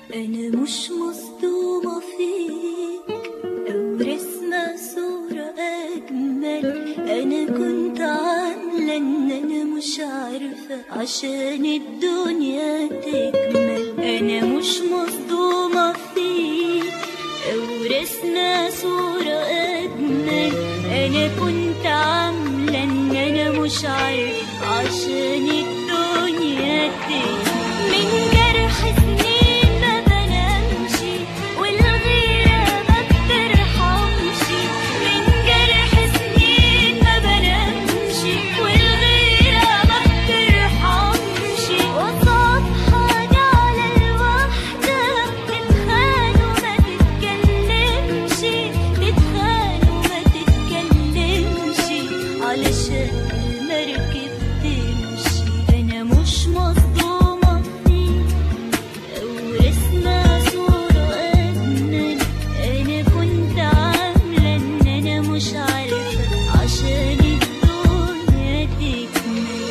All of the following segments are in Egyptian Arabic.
أنا مش مصدومة فيك أو رسمة صورة أجمل أنا كنت عاملة إن أنا مش عارفة عشان الدنيا تكمل أنا مش مصدومة فيك أو رسمة صورة أجمل أنا كنت عاملة إن أنا مش عارفة عشان الدنيا تكمل من جرح سنين ما بنامش والغيرة ما بترحمش من جرح سنين ما بنامش والغيرة ما بترحمش وصعب حاجة على الوحدة تتخان وما تتكلمش تتخان وما تتكلمش علشان المركب تمشي أنا مش مصدومة فيك أو رسمة صورة أجمل أنا كنت عاملة إن أنا مش عارفة عشان الدنيا تكمل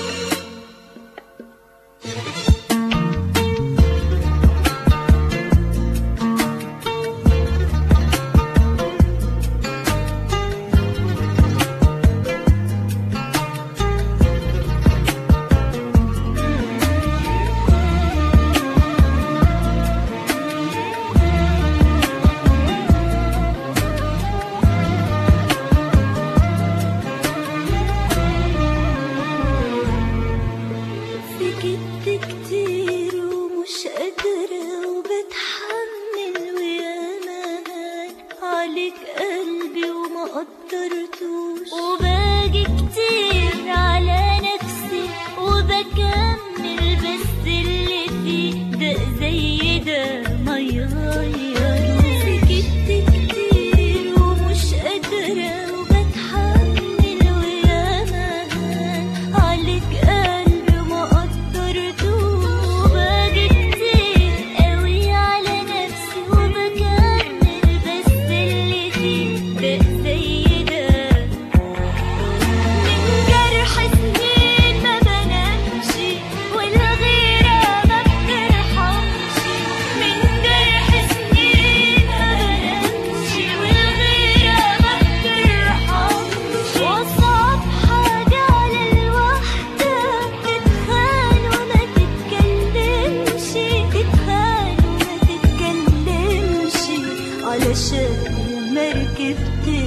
سكت كتير ومش قادرة وبتحمل وياما هان عليك قلبي وما قدرتوش وباجي كتير على نفسي وبكمل بس اللي فيه ده زي ده ما يغير سكت كتير ومش قادرة وبتحمل وياما هان عليك قلبي وما قدرتوش وباجي كتير قوي على نفسي وبكمل بس اللي فيه ده زي ده من جرح سنين ما بنامش والغيرة ما بترحمش من جرح سنين ما بنامش والغيرة ما بترحمش وصعب حاجة على الوحدة تتخان وما تتكلمش تتخان وما تتكلمش علشان المركب تمشي